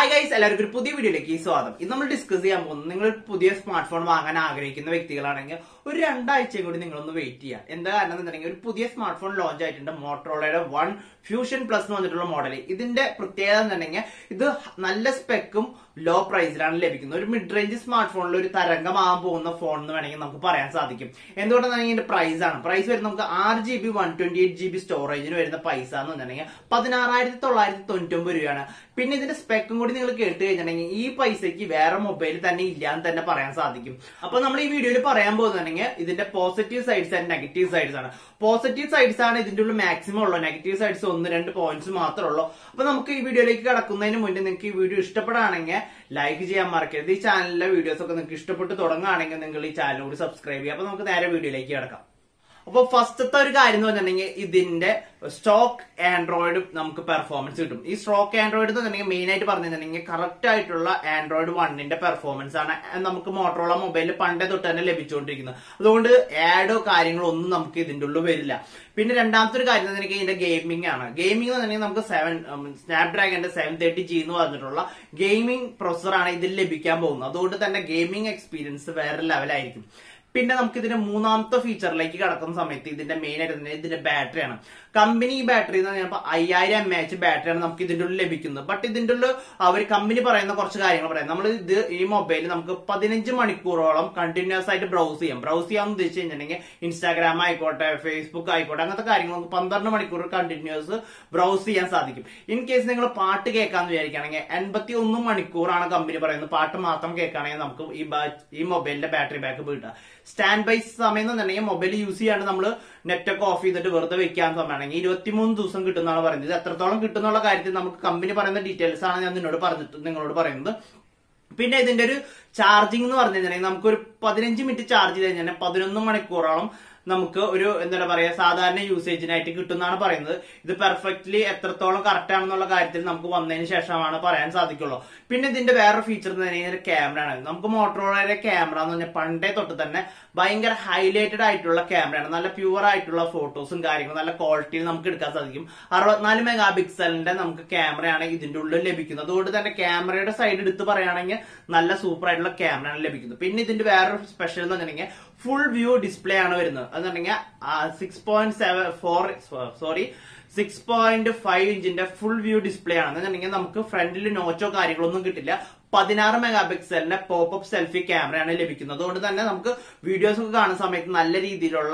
hi guys എല്ലാവർക്കും ഒരു പുതിയ വീഡിയോയിലേക്ക് സ്വാഗതം ഇന്ന് നമ്മൾ ഡിസ്കസ് ചെയ്യാൻ പോകുന്നത് നിങ്ങൾ ഒരു പുതിയ സ്മാർട്ട് ഫോൺ വാങ്ങാൻ ആഗ്രഹിക്കുന്ന വ്യക്തികളാണെങ്കിൽ ഒരു രണ്ടാഴ്ചയും കൂടി നിങ്ങളൊന്ന് വെയിറ്റ് ചെയ്യുക എന്താ കാരണം എന്നുണ്ടെങ്കിൽ ഒരു പുതിയ സ്മാർട്ട് ഫോൺ ലോഞ്ച് ആയിട്ടുണ്ട് മോട്ടറോളയുടെ വൺ ഫ്യൂഷൻ പ്ലസ് എന്ന് പറഞ്ഞിട്ടുള്ള മോഡൽ ഇതിന്റെ പ്രത്യേകത എന്നുണ്ടെങ്കിൽ ഇത് നല്ല സ്പെക്കും ലോ പ്രൈസിലാണ് ലഭിക്കുന്നത് ഒരു മിഡ് റേഞ്ച് സ്മാർട്ട് ഫോണിൽ ഒരു തരംഗമാകാൻ പോകുന്ന ഫോൺ എന്ന് വേണമെങ്കിൽ നമുക്ക് പറയാൻ സാധിക്കും എന്തുകൊണ്ടാണെങ്കിൽ ഇതിന്റെ പ്രൈസ് ആണ് പ്രൈസ് വരുന്നത് നമുക്ക് ആറ് G B one twenty eight G B സ്റ്റോറേജിന് വരുന്ന പൈസ എന്ന് പറഞ്ഞിട്ടുണ്ടെങ്കിൽ പതിനാറായിരത്തി തൊള്ളായിരത്തി തൊണ്ണൂറ്റൊമ്പത് രൂപയാണ് പിന്നെ ഇതിന്റെ സ്പെക്കും കൂടി നിങ്ങൾ കേട്ട് കഴിഞ്ഞിട്ടുണ്ടെങ്കിൽ ഈ പൈസയ്ക്ക് വേറെ മൊബൈൽ തന്നെ ഇല്ല എന്ന് തന്നെ പറയാൻ സാധിക്കും അപ്പൊ നമ്മൾ ഈ വീഡിയോയിൽ പറയാൻ പോകുന്നുണ്ടെങ്കിൽ ഇതിന്റെ positive sides and negative sides ആണ് പോസിറ്റീവ് സൈഡ്സ് ആണ് ഇതിന്റെ ഉള്ളിൽ മാക്സിമം ഉള്ളൂ നെഗറ്റീവ് സൈഡ്സ് ഒന്ന് രണ്ട് പോയിന്റ്സ് മാത്രമേ ഉള്ളൂ അപ്പൊ നമുക്ക് ഈ വീഡിയോയിലേക്ക് കടക്കുന്നതിന് മുന്നേ നിങ്ങൾക്ക് ഈ വീഡിയോ ഇഷ്ടപ്പെടുകയാണെങ്കിൽ ലൈക്ക് ചെയ്യാൻ മറക്കരുത് ഈ ചാനലിലെ വീഡിയോസ് ഒക്കെ നിങ്ങൾക്ക് ഇഷ്ടപ്പെട്ട് തുടങ്ങുകയാണെങ്കിൽ നിങ്ങൾ ഈ ചാനൽ കൂടി സബ്സ്ക്രൈബ് ചെയ്യുക അപ്പൊ നമുക്ക് നേരെ വീഡിയോയിലേക്ക് കിടക്കാം അപ്പൊ ഫസ്റ്റത്തെ ഒരു കാര്യം എന്ന് പറഞ്ഞിട്ടുണ്ടെങ്കിൽ ഇതിന്റെ സ്റ്റോക്ക് ആൻഡ്രോയിഡ് നമുക്ക് പെർഫോമൻസ് കിട്ടും ഈ സ്റ്റോക്ക് ആൻഡ്രോയിഡ് എന്ന് പറഞ്ഞിട്ടുണ്ടെങ്കിൽ മെയിൻ ആയിട്ട് പറഞ്ഞിട്ടുണ്ടെങ്കിൽ കറക്റ്റ് ആയിട്ടുള്ള ആൻഡ്രോയിഡ് വണ്ണിന്റെ പെർഫോമൻസ് ആണ് നമുക്ക് മോട്ടറോള മൊബൈലിൽ പണ്ടേ തൊട്ട് തന്നെ ലഭിച്ചുകൊണ്ടിരിക്കുന്നത് അതുകൊണ്ട് ആഡോ കാര്യങ്ങളോ ഒന്നും നമുക്ക് ഇതിന്റെ ഉള്ളിൽ വരില്ല പിന്നെ രണ്ടാമത്തെ ഒരു കാര്യം എന്ന് പറഞ്ഞിട്ടുണ്ടെങ്കിൽ ഇതിന്റെ ഗെയിമിംഗ് ആണ് ഗെയിമിംഗ് എന്ന് പറഞ്ഞിട്ടുണ്ടെങ്കിൽ നമുക്ക് സെവൻ സ്നാപ്ഡ്രാഗന്റെ സെവൻ തേർട്ടി ജി എന്ന് പറഞ്ഞിട്ടുള്ള ഗെയിമിംഗ് പ്രൊസറാണ് ഇതിൽ ലഭിക്കാൻ പോകുന്നത് അതുകൊണ്ട് തന്നെ ഗെയിമിംഗ് എക്സ്പീരിയൻസ് വേറെ ലെവലായിരിക്കും പിന്നെ നമുക്ക് ഇതിന്റെ മൂന്നാമത്തെ ഫീച്ചറിലേക്ക് കടക്കുന്ന സമയത്ത് ഇതിന്റെ മെയിൻ ആയിട്ട് തന്നെ ഇതിന്റെ ബാറ്ററിയാണ് കമ്പനി ഈ ബാറ്ററി എന്ന് പറഞ്ഞാൽ അയ്യായിരം എം എച്ച് ബാറ്ററിയാണ് നമുക്ക് ഇതിന്റെ ഉള്ളിൽ ലഭിക്കുന്നത് ബട്ട് ഇതിന്റെ ഉള്ളിൽ അവർ കമ്പനി പറയുന്ന കുറച്ച് കാര്യങ്ങൾ പറയാം നമ്മൾ ഇത് ഈ മൊബൈൽ നമുക്ക് പതിനഞ്ച് മണിക്കൂറോളം കണ്ടിന്യൂസ് ആയിട്ട് ബ്രൗസ് ചെയ്യാം ബ്രൗസ് ചെയ്യാമെന്ന് ഉദ്ദേശിച്ച് കഴിഞ്ഞിട്ടുണ്ടെങ്കിൽ ഇൻസ്റ്റാഗ്രാം ആയിക്കോട്ടെ ഫേസ്ബുക്ക് ആയിക്കോട്ടെ അങ്ങനത്തെ കാര്യങ്ങൾ നമുക്ക് പന്ത്രണ്ട് മണിക്കൂർ കണ്ടിന്യൂസ് ബ്രൗസ് ചെയ്യാൻ സാധിക്കും ഇൻ കേസ് നിങ്ങൾ പാട്ട് കേൾക്കാന്ന് വിചാരിക്കുകയാണെങ്കിൽ എൺപത്തി ഒന്ന് മണിക്കൂറാണ് കമ്പനി പറയുന്നത് പാട്ട് മാത്രം കേൾക്കുകയാണെങ്കിൽ നമുക്ക് ഈ ബാ- ഈ മൊബൈലിന്റെ ബാറ്ററി ബാക്കപ്പ് കിട്ടുക സ്റ്റാൻഡ് ബൈ സമയം എന്ന് പറഞ്ഞിട്ടുണ്ടെങ്കിൽ മൊബൈൽ യൂസ് ചെയ്യാണ്ട് നമ്മൾ നെറ്റ് ഒക്കെ ഓഫ് ചെയ്തിട്ട് വെറുതെ വെക്കാൻ സമയമാണെങ്കിൽ ഇരുപത്തിമൂന്ന് ദിവസം കിട്ടുന്നതാണ് പറയുന്നത് ഇത് എത്രത്തോളം കിട്ടുന്നുള്ള കാര്യത്തിൽ നമുക്ക് കമ്പനി പറയുന്ന ഡീറ്റെയിൽസ് ആണ് ഞാൻ നിന്നോട് പറഞ്ഞിട്ട് നിങ്ങളോട് പറയുന്നത് പിന്നെ ഇതിന്റെ ഒരു ചാർജിങ് എന്ന് പറഞ്ഞു കഴിഞ്ഞാൽ നമുക്ക് ഒരു പതിനഞ്ച് മിനിറ്റ് ചാർജ് ചെയ്ത് കഴിഞ്ഞാൽ പതിനൊന്ന് മണിക്കൂറോളം നമുക്ക് ഒരു എന്താ പറയാ സാധാരണ യൂസേജിനായിട്ട് കിട്ടുമെന്നാണ് പറയുന്നത് ഇത് പെർഫെക്റ്റ്ലി എത്രത്തോളം കറക്റ്റ് ആണെന്നുള്ള കാര്യത്തിൽ നമുക്ക് വന്നതിന് ശേഷമാണ് പറയാൻ സാധിക്കുള്ളൂ പിന്നെ ഇതിന്റെ വേറെ ഫീച്ചർ എന്ന് പറഞ്ഞാൽ ക്യാമറ ആണ് നമുക്ക് മോട്ടോറോളയുടെ ക്യാമറ എന്ന് പറഞ്ഞാൽ പണ്ടേ തൊട്ട് തന്നെ ഭയങ്കര ഹൈലൈറ്റഡ് ആയിട്ടുള്ള ക്യാമറയാണ് നല്ല പ്യുവർ ആയിട്ടുള്ള ഫോട്ടോസും കാര്യങ്ങളും നല്ല ക്വാളിറ്റിയിൽ നമുക്ക് എടുക്കാൻ സാധിക്കും അറുപത്തിനാല് മെഗാ പിക്സലിന്റെ നമുക്ക് ക്യാമറയാണ് ഇതിന്റെ ഉള്ളിൽ ലഭിക്കുന്നത് അതുകൊണ്ട് തന്നെ ക്യാമറയുടെ സൈഡ് എടുത്ത് പറയുകയാണെങ്കിൽ നല്ല സൂപ്പർ ആയിട്ടുള്ള ക്യാമറയാണ് ലഭിക്കുന്നത് പിന്നെ ഇതിന്റെ വേറൊരു സ്പെഷ്യൽ എന്ന് പറഞ്ഞിട്ടുണ്ടെങ്കിൽ ഫുൾ വ്യൂ ഡിസ്പ്ലേ ആണ് വരുന്നത് എന്നുണ്ടെങ്കിൽ six point seven four sorry six point five ഇഞ്ചിന്റെ ഫുൾ വ്യൂ ഡിസ്പ്ലേ ആണ് എന്നുണ്ടെങ്കിൽ നമുക്ക് ഫ്രണ്ടിൽ നോച്ചോ കാര്യങ്ങളൊന്നും കിട്ടില്ല പതിനാറ് മെഗാ പിക്സലിന്റെ പോപ്പപ്പ് സെൽഫി ക്യാമറയാണ് ലഭിക്കുന്നത് അതുകൊണ്ട് തന്നെ നമുക്ക് വീഡിയോസ് ഒക്കെ കാണുന്ന സമയത്ത് നല്ല രീതിയിലുള്ള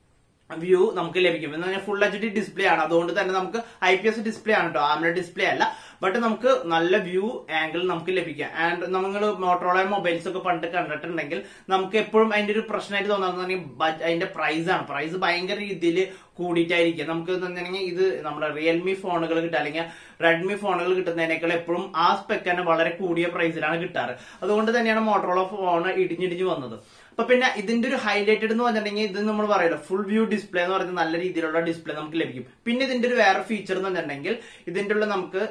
വ്യൂ നമുക്ക് ലഭിക്കും എന്ന് പറഞ്ഞാൽ ഫുൾ എച്ച് ഡി ഡിസ്പ്ലേ ആണ് അതുകൊണ്ട് തന്നെ നമുക്ക് ഐ പി എസ് ഡിസ്പ്ലേ ആണ് കേട്ടോ ആംല ഡിസ്പ്ലേ അല്ല ബട്ട് നമുക്ക് നല്ല വ്യൂ ആംഗിൾ നമുക്ക് ലഭിക്കാം ആൻഡ് നമ്മൾ മോട്ടോറോള മൊബൈൽസ് ഒക്കെ പണ്ട് കണ്ടിട്ടുണ്ടെങ്കിൽ നമുക്ക് എപ്പോഴും അതിന്റെ ഒരു പ്രശ്നമായിട്ട് തോന്നുന്നത് അതിന്റെ പ്രൈസ് ആണ് പ്രൈസ് ഭയങ്കര രീതിയിൽ കൂടിയിട്ടായിരിക്കും നമുക്ക് എന്താണെങ്കിൽ ഇത് നമ്മുടെ റിയൽമി ഫോണുകൾ കിട്ടുക അല്ലെങ്കിൽ റെഡ്മി ഫോണുകൾ കിട്ടുന്നതിനേക്കാൾ എപ്പോഴും ആ സ്പെക്ക് തന്നെ വളരെ കൂടിയ പ്രൈസിലാണ് കിട്ടാറ് അതുകൊണ്ട് തന്നെയാണ് മോട്ടോറോള ഫോൺ ഇടിഞ്ഞിടിഞ്ഞ് വന്നത് അപ്പൊ പിന്നെ ഇതിന്റെ ഒരു ഹൈലൈറ്റഡ് എന്ന് പറഞ്ഞിട്ടുണ്ടെങ്കിൽ ഇത് നമ്മൾ പറയല്ലോ ഫുൾ വ്യൂ ഡിസ്പ്ലേ എന്ന് പറയുന്നത് നല്ല രീതിയിലുള്ള ഡിസ്പ്ലേ നമുക്ക് ലഭിക്കും പിന്നെ ഇതിന്റെ ഒരു വേറെ ഫീച്ചർ എന്ന് പറഞ്ഞിട്ടുണ്ടെങ്കിൽ ഇതിന്റെ ഉള്ള നമുക്ക്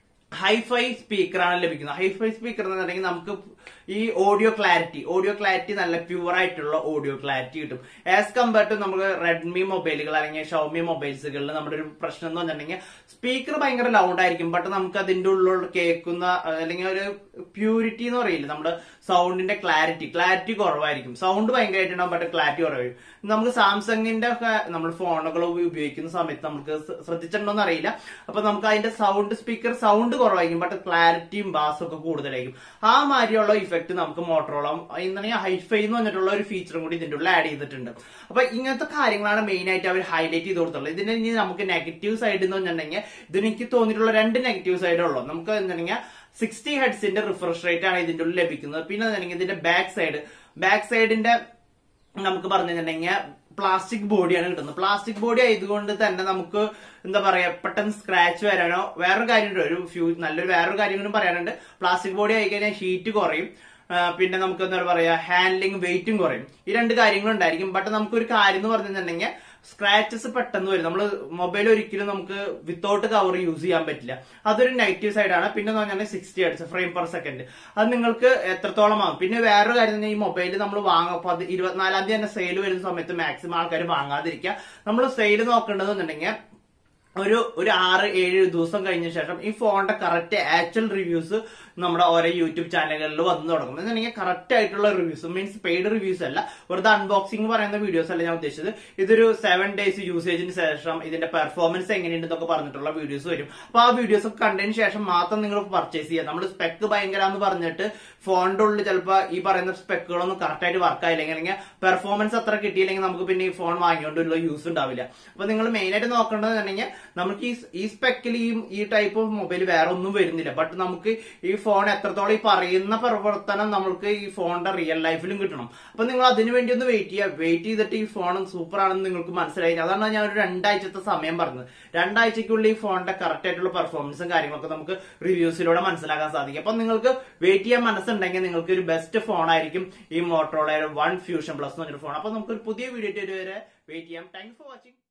ഹൈഫൈ സ്പീക്കറാണ് ലഭിക്കുന്നത് ഹൈഫൈ സ്പീക്കർ എന്ന് പറഞ്ഞിട്ടുണ്ടെങ്കിൽ നമുക്ക് ഈ ഓഡിയോ ക്ലാരിറ്റി ഓഡിയോ ക്ലാരിറ്റി നല്ല പ്യുവർ ആയിട്ടുള്ള ഓഡിയോ ക്ലാരിറ്റി കിട്ടും ആസ് കമ്പയർ ടു നമുക്ക് റെഡ്മി മൊബൈലുകൾ അല്ലെങ്കിൽ ഷോമി മൊബൈൽസുകളിൽ നമ്മുടെ ഒരു പ്രശ്നം എന്ന് പറഞ്ഞിട്ടുണ്ടെങ്കിൽ സ്പീക്കർ ഭയങ്കര ലൗഡ് ആയിരിക്കും ബട്ട് നമുക്ക് അതിന്റെ ഉള്ളിൽ കേൾക്കുന്ന അല്ലെങ്കിൽ ഒരു പ്യൂരിറ്റി എന്ന് പറയില്ല നമ്മുടെ സൗണ്ടിന്റെ ക്ലാരിറ്റി ക്ലാരിറ്റി കുറവായിരിക്കും സൗണ്ട് ഭയങ്കരമായിട്ടുണ്ടാവും ബട്ട് ക്ലാരിറ്റി കുറവായിരിക്കും നമുക്ക് സാംസങ്ങിന്റെ ഒക്കെ നമ്മൾ ഫോണുകൾ ഉപയോഗിക്കുന്ന സമയത്ത് നമുക്ക് ശ്രദ്ധിച്ചിട്ടുണ്ടോന്ന് അറിയില്ല അപ്പൊ നമുക്ക് അതിന്റെ സൗണ്ട് സ്പീക്കർ സൗണ്ട് കുറവായിരിക്കും ബട്ട് ക്ലാരിറ്റിയും ബാസും ഒക്കെ കൂടുതലായിരിക്കും ആ മാതിരിയുള്ള ഇഫക്റ്റ് നമുക്ക് മോട്ടറോളം എന്താണ് ഹൈഫൈ എന്ന് പറഞ്ഞിട്ടുള്ള ഒരു ഫീച്ചറും കൂടി ഇതിന്റെ ഉള്ളിൽ ആഡ് ചെയ്തിട്ടുണ്ട് അപ്പൊ ഇങ്ങനത്തെ കാര്യങ്ങളാണ് മെയിൻ ആയിട്ട് അവർ ഹൈലൈറ്റ് ചെയ്ത് കൊടുത്തുള്ളത് ഇതിന് ഇനി നമുക്ക് നെഗറ്റീവ് സൈഡ് എന്ന് പറഞ്ഞിട്ടുണ്ടെങ്കിൽ ഇതിന് എനിക്ക് തോന്നിയിട്ടുള്ള രണ്ട് നെഗറ്റീവ് സൈഡേ ഉള്ളൂ നമുക്ക് എന്തുണ്ടെങ്കിൽ സിക്സ്റ്റി ഹെഡ്സിന്റെ റിഫ്രഷ് റേറ്റ് ആണ് ഇതിന്റെ ഉള്ളിൽ ലഭിക്കുന്നത് പിന്നെ എന്തുണ്ടെങ്കിൽ ഇതിന്റെ ബാക്ക് സൈഡ് ബാക്ക് സൈഡിന്റെ നമുക്ക് പറഞ്ഞിട്ടുണ്ടെങ്കിൽ പ്ലാസ്റ്റിക് ബോഡിയാണ് കിട്ടുന്നത് പ്ലാസ്റ്റിക് ബോഡി ആയതുകൊണ്ട് തന്നെ നമുക്ക് എന്താ പറയാ പെട്ടെന്ന് സ്ക്രാച്ച് വരാനോ വേറൊരു കാര്യമുണ്ട് ഒരു ഫ്യൂ നല്ലൊരു വേറൊരു കാര്യം കൂടി പറയാനുണ്ട് പ്ലാസ്റ്റിക് ബോഡി ആയി കഴിഞ്ഞാൽ ഹീറ്റ് കുറയും ആ, പിന്നെ നമുക്ക് എന്താ പറയാ ഹാൻഡ്ലിംഗ് വെയിറ്റും കുറയും ഈ രണ്ട് കാര്യങ്ങളുണ്ടായിരിക്കും ബട്ട് നമുക്കൊരു കാര്യം എന്ന് പറഞ്ഞിട്ടുണ്ടെങ്കിൽ സ്ക്രാച്ചസ് പെട്ടെന്ന് വരും നമ്മൾ മൊബൈൽ ഒരിക്കലും നമുക്ക് വിത്തൗട്ട് കവർ യൂസ് ചെയ്യാൻ പറ്റില്ല അതൊരു നെഗറ്റീവ് സൈഡാണ് പിന്നെ എന്ന് പറഞ്ഞാൽ sixty hertz frame per second അത് നിങ്ങൾക്ക് എത്രത്തോളം ആകും പിന്നെ വേറൊരു കാര്യം എന്ന് പറഞ്ഞാൽ ഈ മൊബൈൽ നമ്മൾ വാങ്ങ ഇരുപത്തിനാലാം തീയതി തന്നെ സെയിൽ വരുന്ന സമയത്ത് മാക്സിമം ആൾക്കാർ വാങ്ങാതിരിക്കുക നമ്മൾ സെയിൽ നോക്കേണ്ടതെന്നുണ്ടെങ്കിൽ ഒരു ഒരു ആറ് ഏഴ് ദിവസം കഴിഞ്ഞ ശേഷം ഈ ഫോണിന്റെ കറക്റ്റ് ആക്ച്വൽ റിവ്യൂസ് നമ്മുടെ ഓരോ യൂട്യൂബ് ചാനലുകളിൽ വന്നു തുടങ്ങും എന്നുണ്ടെങ്കിൽ കറക്റ്റ് ആയിട്ടുള്ള റിവ്യൂസ് മീൻസ് പെയ്ഡ് റിവ്യൂസ് അല്ല വെറുതെ അൺബോക്സിംഗ് പറയുന്ന വീഡിയോസ് അല്ല ഞാൻ ഉദ്ദേശിച്ചത് ഇതൊരു സെവൻ ഡേയ്സ് യൂസേജിന് ശേഷം ഇതിന്റെ പെർഫോമൻസ് എങ്ങനെയുണ്ടെന്നൊക്കെ പറഞ്ഞിട്ടുള്ള വീഡിയോസ് വരും അപ്പൊ ആ വീഡിയോസ് ഒക്കെ കണ്ടതിന് ശേഷം മാത്രം നിങ്ങൾ പർച്ചേസ് ചെയ്യുക നമ്മൾ സ്പെക്ക് ഭയങ്കര എന്ന് പറഞ്ഞിട്ട് ഫോണിന്റെ ഉള്ളിൽ ചിലപ്പോൾ ഈ പറയുന്ന സ്പെക്കുകളൊന്നും കറക്റ്റ് ആയിട്ട് വർക്ക് ആയില്ലെങ്കിൽ അല്ലെങ്കിൽ പെർഫോമൻസ് അത്ര കിട്ടിയില്ലെങ്കിൽ നമുക്ക് പിന്നെ ഈ ഫോൺ വാങ്ങിക്കൊണ്ടുള്ള യൂസ് ഉണ്ടാവില്ല അപ്പൊ നിങ്ങൾ മെയിൻ ആയിട്ട് നോക്കേണ്ടതെന്നുണ്ടെങ്കിൽ നമുക്ക് ഈ ഈ സ്പെക്കിൽ ഈ ഈ ടൈപ്പ് ഓഫ് മൊബൈൽ വേറെ ഒന്നും വരുന്നില്ല ബട്ട് നമുക്ക് ഈ ഫോൺ എത്രത്തോളം ഈ പറയുന്ന പ്രവർത്തനം നമുക്ക് ഈ ഫോണിന്റെ റിയൽ ലൈഫിലും കിട്ടണം അപ്പൊ നിങ്ങൾ അതിനു വേണ്ടി ഒന്ന് വെയിറ്റ് ചെയ്യുക വെയിറ്റ് ചെയ്തിട്ട് ഈ ഫോൺ സൂപ്പർ ആണെന്ന് നിങ്ങൾക്ക് മനസ്സിലായി അതാണ് ഞാൻ ഒരു രണ്ടാഴ്ചത്തെ സമയം പറഞ്ഞത് രണ്ടാഴ്ചക്കുള്ളിൽ ഈ ഫോണിന്റെ കറക്റ്റ് ആയിട്ടുള്ള പെർഫോമൻസും കാര്യങ്ങളൊക്കെ നമുക്ക് റിവ്യൂസിലൂടെ മനസ്സിലാക്കാൻ സാധിക്കും അപ്പൊ നിങ്ങൾക്ക് വെയിറ്റ് ചെയ്യാൻ മനസ്സുണ്ടെങ്കിൽ നിങ്ങൾക്ക് ഒരു ബെസ്റ്റ് ഫോൺ ആയിരിക്കും ഈ മോട്ടോളയുടെ വൺ ഫ്യൂഷൻ പ്ലസ് എന്ന് പറഞ്ഞൊരു ഫോൺ അപ്പൊ നമുക്ക് ഒരു പുതിയ വീഡിയോ വരെ വെയിറ്റ് ചെയ്യാം താങ്ക്സ് ഫോർ വാച്ചിങ്